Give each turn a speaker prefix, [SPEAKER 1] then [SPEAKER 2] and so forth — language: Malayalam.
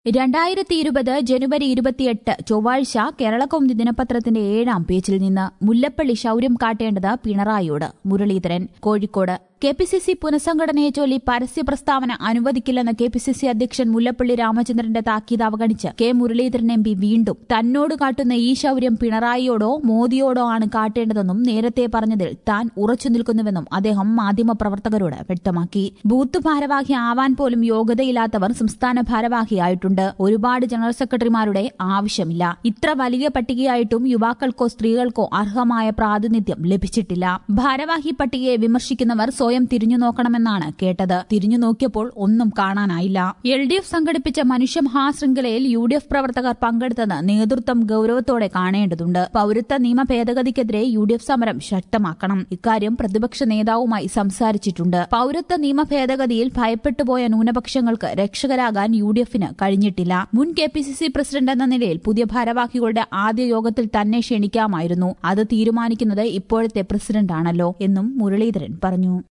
[SPEAKER 1] രണ്ടായിരത്തി ഇരുപത് ജനുവരി ഇരുപത്തിയെട്ട് ചൊവ്വാഴ്ച കേരളകൗമുദി ദിനപത്രത്തിന്റെ ഏഴാം പേജിൽ നിന്ന് മുല്ലപ്പള്ളി ശൌര്യം കാട്ടേണ്ടത് പിണറായിയോട് Muraleedharan Kozhikode K P C C പുനഃസംഘടനയെ ചൊല്ലി പരസ്യ പ്രസ്താവന അനുവദിക്കില്ലെന്ന് കെ പി സി സി അധ്യക്ഷൻ മുല്ലപ്പള്ളി രാമചന്ദ്രന്റെ താക്കീത് അവഗണിച്ച് കെ മുരളീധരൻ എം പി വീണ്ടും തന്നോട് കാട്ടുന്ന ഈ ശൌര്യം പിണറായിയോടോ മോദിയോടോ ആണ് കാട്ടേണ്ടതെന്നും നേരത്തെ പറഞ്ഞതിൽ താൻ ഉറച്ചു നിൽക്കുന്നുവെന്നും അദ്ദേഹം മാധ്യമപ്രവർത്തകരോട് വ്യക്തമാക്കി ബൂത്ത് ഭാരവാഹി ആവാൻ പോലും യോഗ്യതയില്ലാത്തവർ സംസ്ഥാന ഭാരവാഹിയായിട്ടുണ്ട് ഒരുപാട് ജനറൽ സെക്രട്ടറിമാരുടെ ആവശ്യമില്ല ഇത്ര വലിയ പട്ടികയായിട്ടും യുവാക്കൾക്കോ സ്ത്രീകൾക്കോ അർഹമായ പ്രാതിനിധ്യം ലഭിച്ചിട്ടില്ല ഭാരവാഹി പട്ടികയെ വിമർശിക്കുന്നവർ സ്വയം തിരിഞ്ഞു നോക്കണമെന്നാണ് കേട്ടത് തിരിഞ്ഞു നോക്കിയപ്പോൾ ഒന്നും കാണാനായില്ല എൽ ഡി എഫ് സംഘടിപ്പിച്ച മനുഷ്യ മഹാശൃംഖലയിൽ യു ഡി എഫ് പ്രവർത്തകർ പങ്കെടുത്തത് നേതൃത്വം ഗൌരവത്തോടെ കാണേണ്ടതുണ്ട് പൌരത്വ നിയമ ഭേദഗതിക്കെതിരെ യു ഡി എഫ് സമരം ശക്തമാക്കണം ഇക്കാര്യം പ്രതിപക്ഷ നേതാവുമായി സംസാരിച്ചിട്ടുണ്ട് പൌരത്വ നിയമ ഭേദഗതിയിൽ ഭയപ്പെട്ടുപോയ ന്യൂനപക്ഷങ്ങൾക്ക് രക്ഷകരാകാൻ യു ഡി എഫിന് കഴിഞ്ഞിട്ടില്ല മുൻ K P C C president എന്ന നിലയിൽ പുതിയ ഭാരവാഹികളുടെ ആദ്യ യോഗത്തിൽ തന്നെ ക്ഷണിക്കാമായിരുന്നു അത് തീരുമാനിക്കുന്നത് ഇപ്പോഴത്തെ പ്രസിഡന്റാണല്ലോ എന്നും മുരളീധരൻ പറഞ്ഞു